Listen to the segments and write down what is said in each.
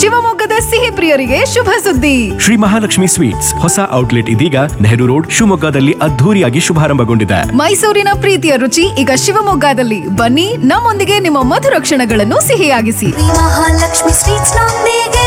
ಶಿವಮೊಗ್ಗದ ಸಿಹಿ ಪ್ರಿಯರಿಗೆ ಶುಭ ಸುದ್ದಿ ಶ್ರೀ ಮಹಾಲಕ್ಷ್ಮಿ ಸ್ವೀಟ್ಸ್ ಹೊಸ ಔಟ್ಲೆಟ್ ಇದೀಗ ನೆಹರು ರೋಡ್ ಶಿವಮೊಗ್ಗದಲ್ಲಿ ಅದ್ಧೂರಿಯಾಗಿ ಶುಭಾರಂಭಗೊಂಡಿದೆ ಮೈಸೂರಿನ ಪ್ರೀತಿಯ ರುಚಿ ಈಗ ಶಿವಮೊಗ್ಗದಲ್ಲಿ ಬನ್ನಿ ನಮ್ಮೊಂದಿಗೆ ನಿಮ್ಮ ಮಧುರ ಕ್ಷಣಗಳನ್ನು ಸಿಹಿಯಾಗಿಸಿ ಮಹಾಲಕ್ಷ್ಮಿ ಸ್ವೀಟ್ಸ್ ನೊಂದಿಗೆ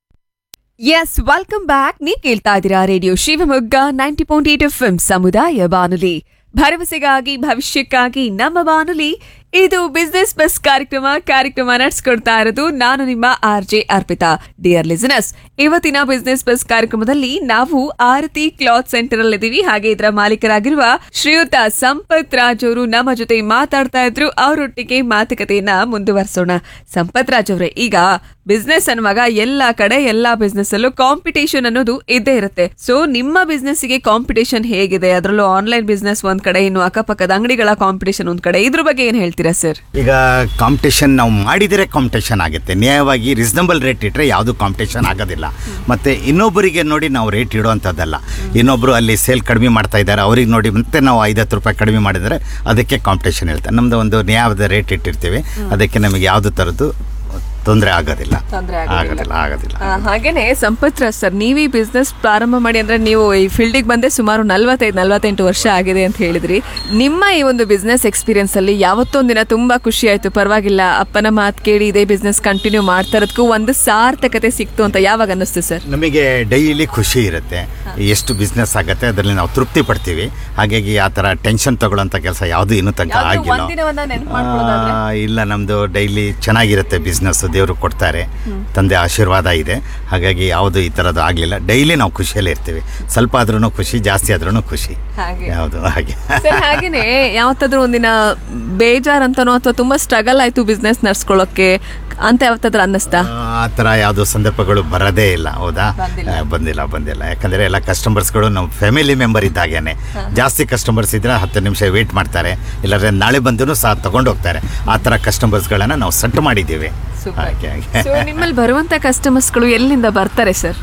ಎಸ್ ವೆಲ್ಕಮ್ ಬ್ಯಾಕ್ ನೀವು ಕೇಳ್ತಾ ಇದ್ದೀರಾ radio Shivamogga ninety point eight F ಸಮುದಾಯ ಬಾನುಲಿ ಭರವಸೆಗಾಗಿ ಭವಿಷ್ಯಕ್ಕಾಗಿ ನಮ್ಮ ಬಾನುಲಿ ಇದು ಬಿಸ್ನೆಸ್ ಬಸ್ ಕಾರ್ಯಕ್ರಮ ಕಾರ್ಯಕ್ರಮ ನಡೆಸ್ಕೊಡ್ತಾ ಇರೋದು ನಾನು ನಿಮ್ಮ R J Arpita dear listeners ಇವತ್ತಿನ ಬಿಸ್ನೆಸ್ ಬಸ್ ಕಾರ್ಯಕ್ರಮದಲ್ಲಿ ನಾವು ಆರತಿ ಕ್ಲಾತ್ ಸೆಂಟರ್ ಅಲ್ಲಿ ಇದೀವಿ ಹಾಗೆ ಇದರ ಮಾಲೀಕರಾಗಿರುವ ಶ್ರೀಯುತ ಸಂಪತ್ ರಾಜ್ ಅವರು ನಮ್ಮ ಜೊತೆ ಮಾತಾಡ್ತಾ ಇದ್ರು ಅವರೊಟ್ಟಿಗೆ ಮಾತುಕತೆಯನ್ನ ಮುಂದುವರಿಸೋಣ ಸಂಪತ್ ರಾಜ್ ಅವರೇ ಈಗ ಬಿಸ್ನೆಸ್ ಅನ್ನುವಾಗ ಎಲ್ಲಾ ಕಡೆ ಎಲ್ಲಾ ಬಿಸ್ನೆಸ್ ಅಲ್ಲೂ ಕಾಂಪಿಟೇಷನ್ ಅನ್ನೋದು ಇದ್ದೇ ಇರುತ್ತೆ ಸೊ ನಿಮ್ಮ ಬಿಸ್ನೆಸ್ ಗೆ ಕಾಂಪಿಟೇಷನ್ ಹೇಗಿದೆ ಅದರಲ್ಲೂ ಆನ್ಲೈನ್ ಬಿಸ್ನೆಸ್ ಒಂದ್ ಕಡೆ ಇನ್ನು ಅಕ್ಕಪಕ್ಕದ ಅಂಗಡಿಗಳ ಕಾಂಪಿಟೇಷನ್ ಒಂದ್ ಕಡೆ ಇದ್ರ ಬಗ್ಗೆ ಏನ್ ಹೇಳ್ತೀರಾ ಸರ್ ಈಗ ಕಾಂಪಿಟೇಷನ್ ನಾವು ಮಾಡಿದರೆ ಕಾಂಪಿಟೇಷನ್ ಆಗುತ್ತೆ ನ್ಯಾಯವಾಗಿ ರೀಸನಬಲ್ ರೇಟ್ ಇಟ್ಟರೆ ಯಾವುದು ಕಾಂಪಿಟೇಷನ್ ಆಗೋದಿಲ್ಲ ಮತ್ತು ಇನ್ನೊಬ್ಬರಿಗೆ ನೋಡಿ ನಾವು ರೇಟ್ ಇಡುವಂಥದ್ದಲ್ಲ ಇನ್ನೊಬ್ಬರು ಅಲ್ಲಿ ಸೇಲ್ ಕಡಿಮೆ ಮಾಡ್ತಾ ಇದ್ದಾರೆ ಅವ್ರಿಗೆ ನೋಡಿ ಮತ್ತೆ ನಾವು ಐದತ್ತು ರೂಪಾಯಿ ಕಡಿಮೆ ಮಾಡಿದರೆ ಅದಕ್ಕೆ ಕಾಂಪಿಟೇಷನ್ ಹೇಳ್ತಾರೆ ನಮ್ಮದು ಒಂದು ನ್ಯಾಯದ ರೇಟ್ ಇಟ್ಟಿರ್ತೀವಿ ಅದಕ್ಕೆ ನಮಗೆ ಯಾವುದು ಥರದ್ದು ತೊಂದರೆ ಆಗೋದಿಲ್ಲ ತೊಂದ್ರೆ ಆಗೋದಿಲ್ಲ ಆಗೋದಿಲ್ಲ ಆ, ಹಾಗೇನೆ ಸಂಪತ್ ರಾಜ್ ಸರ್ ನೀವು ಈ ಬಿಸ್ನೆಸ್ ಪ್ರಾರಂಭ ಮಾಡಿ ಅಂದ್ರೆ ನೀವು ಈ ಫೀಲ್ಡಿಗೆ ಬಂದೆ ಸುಮಾರು ನಲ್ವತ್ತೈದು ನಲ್ವತ್ತೆಂಟು ವರ್ಷ ಆಗಿದೆ ಅಂತ ಹೇಳಿದ್ರಿ ನಿಮ್ಮ ಈ ಒಂದು ಬಿಸ್ನೆಸ್ ಎಕ್ಸ್ಪೀರಿಯನ್ಸ್ ಅಲ್ಲಿ ಯಾವತ್ತೊಂದಿನ ತುಂಬಾ ಖುಷಿ ಆಯ್ತು ಪರವಾಗಿಲ್ಲ ಅಪ್ಪನ ಮಾತು ಕೇಳಿ ಇದೇ ಬಿಸ್ನೆಸ್ ಕಂಟಿನ್ಯೂ ಮಾಡ್ತಾ ಇರೋದಕ್ಕೂ ಒಂದು ಸಾರ್ಥಕತೆ ಸಿಕ್ತು ಅಂತ ಯಾವಾಗ ಅನ್ನಿಸ್ತು ಸರ್ ನಮಗೆ ಡೈಲಿ ಖುಷಿ ಇರುತ್ತೆ ಎಷ್ಟು ಬಿಸ್ನೆಸ್ ಆಗುತ್ತೆ ಅದರಲ್ಲಿ ನಾವು ತೃಪ್ತಿ ಪಡ್ತೀವಿ ಹಾಗಾಗಿ ಆ ಥರ ಟೆನ್ಷನ್ ತಗೊಳ್ಳೋಂಥ ಕೆಲಸ ಯಾವುದು ಇನ್ನೂ ತನಕ ಯಾವ್ದೋ ಆಗಿಲ್ಲ ಒಂದಿನವನ್ನ ನೆನ್ಪು ಮಾಡ್ಕೊಳ್ಳೋದಾದ್ರೆ? ಆ, ಇಲ್ಲ ನಮ್ಮದು ಡೈಲಿ ಚೆನ್ನಾಗಿರುತ್ತೆ ಬಿಸ್ನೆಸ್ ದೇವರು ಕೊಡ್ತಾರೆ ತಂದೆ ಆಶೀರ್ವಾದ ಇದೆ ಹಾಗಾಗಿ ಯಾವುದು ಈ ಥರದ್ದು ಆಗಲಿಲ್ಲ ಡೈಲಿ ನಾವು ಖುಷಿಯಲ್ಲೇ ಇರ್ತೀವಿ ಸ್ವಲ್ಪ ಆದ್ರೂ ಖುಷಿ ಜಾಸ್ತಿ ಆದ್ರೂ ಖುಷಿ ಹಾಗೆ. ಯಾವುದು ಹಾಗೆ ಸರ್ ಹಾಗೇನೆ ಯಾವತ್ತಾದ್ರೂ ಒಂದಿನ ಬೇಜಾರ್ ಅಂತನೋ ಅಥವಾ ತುಂಬಾ ಸ್ಟ್ರಗಲ್ ಆಯ್ತು ಬಿಸ್ನೆಸ್ ನಡ್ಸ್ಕೊಳ್ಳೋಕೆ ಅಂತ ಯಾವತ್ತಾದ್ರೂ ಅನ್ನಿಸ್ತಾ ಆ ಥರ ಯಾವುದೋ ಸಂದರ್ಭಗಳು ಬರೋದೇ ಇಲ್ಲ ಹೌದಾ ಆ, ಬಂದಿಲ್ಲ ಬಂದಿಲ್ಲ ಯಾಕಂದರೆ ಎಲ್ಲ ಕಸ್ಟಮರ್ಸ್ಗಳು ನಮ್ಮ ಫ್ಯಾಮಿಲಿ ಮೆಂಬರ್ ಇದ್ದಾಗೇನೆ ಜಾಸ್ತಿ ಕಸ್ಟಮರ್ಸ್ ಇದ್ದರೆ ಹತ್ತು ನಿಮಿಷ ವೇಟ್ ಮಾಡ್ತಾರೆ ಇಲ್ಲಾಂದ್ರೆ ನಾಳೆ ಬಂದರೂ ಸಹ ತಗೊಂಡು ಹೋಗ್ತಾರೆ ಆ ಥರ ಕಸ್ಟಮರ್ಸ್ಗಳನ್ನು ನಾವು ಸೆಟ್ ಮಾಡಿದ್ದೀವಿ ಹಾಗೆ ಹಾಗೆ ಸೊ ನಿಮ್ಮಲ್ಲಿ ಬರುವಂತ ಕಸ್ಟಮರ್ಸ್ಗಳು ಎಲ್ಲಿಂದ ಬರ್ತಾರೆ ಸರ್